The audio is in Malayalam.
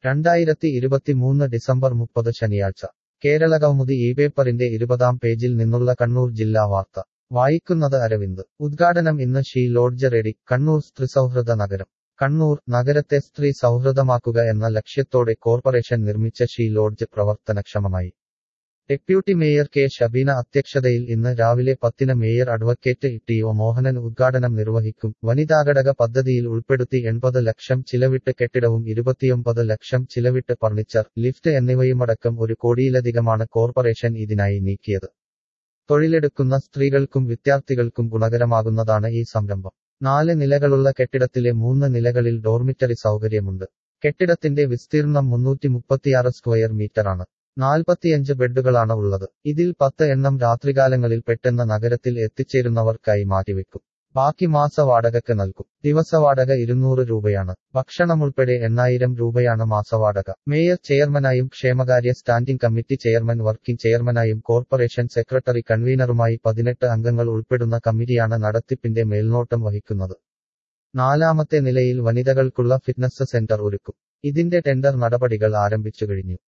രണ്ടായിരത്തി ഇരുപത്തിമൂന്ന് ഡിസംബർ മുപ്പത് ശനിയാഴ്ച കേരളകൗമുദി ഈ പേപ്പറിന്റെ ഇരുപതാം പേജിൽ നിന്നുള്ള കണ്ണൂർ ജില്ലാ വാർത്ത വായിക്കുന്നത് അരവിന്ദ് ഉദ്ഘാടനം ഇന്ന് ഷീ ലോഡ്ജ് റെഡി കണ്ണൂർ സ്ത്രീസൗഹൃദ നഗരം കണ്ണൂർ നഗരത്തെ സ്ത്രീ സൗഹൃദമാക്കുക എന്ന ലക്ഷ്യത്തോടെ കോർപ്പറേഷൻ നിർമ്മിച്ച ഷീ ലോഡ്ജ് പ്രവർത്തനക്ഷമമായി ഡെപ്യൂട്ടി മേയർ കെ ഷബീന അധ്യക്ഷതയിൽ ഇന്ന് രാവിലെ പത്തിന് mayor advocate T O Mohanan ഉദ്ഘാടനം നിർവഹിക്കും വനിതാഘടക പദ്ധതിയിൽ ഉൾപ്പെടുത്തി എൺപത് ലക്ഷം ചിലവിട്ട് കെട്ടിടവും ഇരുപത്തിയൊമ്പത് ലക്ഷം ചിലവിട്ട് ഫർണിച്ചർ ലിഫ്റ്റ് എന്നിവയുമടക്കം ഒരു കോടിയിലധികമാണ് കോർപ്പറേഷൻ ഇതിനായി നീക്കിയത് തൊഴിലെടുക്കുന്ന സ്ത്രീകൾക്കും വിദ്യാർത്ഥികൾക്കും ഗുണകരമാകുന്നതാണ് ഈ സംരംഭം നാല് നിലകളുള്ള കെട്ടിടത്തിലെ മൂന്ന് നിലകളിൽ ഡോർമിറ്ററി സൗകര്യമുണ്ട് കെട്ടിടത്തിന്റെ വിസ്തീർണം മുന്നൂറ്റി മുപ്പത്തിയാറ് സ്ക്വയർ മീറ്ററാണ് നാൽപ്പത്തിയഞ്ച് ബെഡുകളാണ് ഉള്ളത് ഇതിൽ പത്ത് എണ്ണം രാത്രികാലങ്ങളിൽ പെട്ടെന്ന് നഗരത്തിൽ എത്തിച്ചേരുന്നവർക്കായി മാറ്റിവെക്കും ബാക്കി മാസ വാടകയ്ക്ക് നൽകും ദിവസവാടക ഇരുന്നൂറ് രൂപയാണ് ഭക്ഷണമുൾപ്പെടെ എണ്ണായിരം രൂപയാണ് മാസവാടക മേയർ ചെയർമാനായും ക്ഷേമകാര്യ സ്റ്റാൻഡിംഗ് കമ്മിറ്റി ചെയർമാൻ വർക്കിംഗ് ചെയർമാനായും കോർപ്പറേഷൻ സെക്രട്ടറി കൺവീനറുമായി പതിനെട്ട് അംഗങ്ങൾ ഉൾപ്പെടുന്ന കമ്മിറ്റിയാണ് നടത്തിപ്പിന്റെ മേൽനോട്ടം വഹിക്കുന്നത് നാലാമത്തെ നിലയിൽ വനിതകൾക്കുള്ള ഫിറ്റ്നസ് സെന്റർ ഒരുക്കും ഇതിന്റെ ടെൻഡർ നടപടികൾ ആരംഭിച്ചു കഴിഞ്ഞു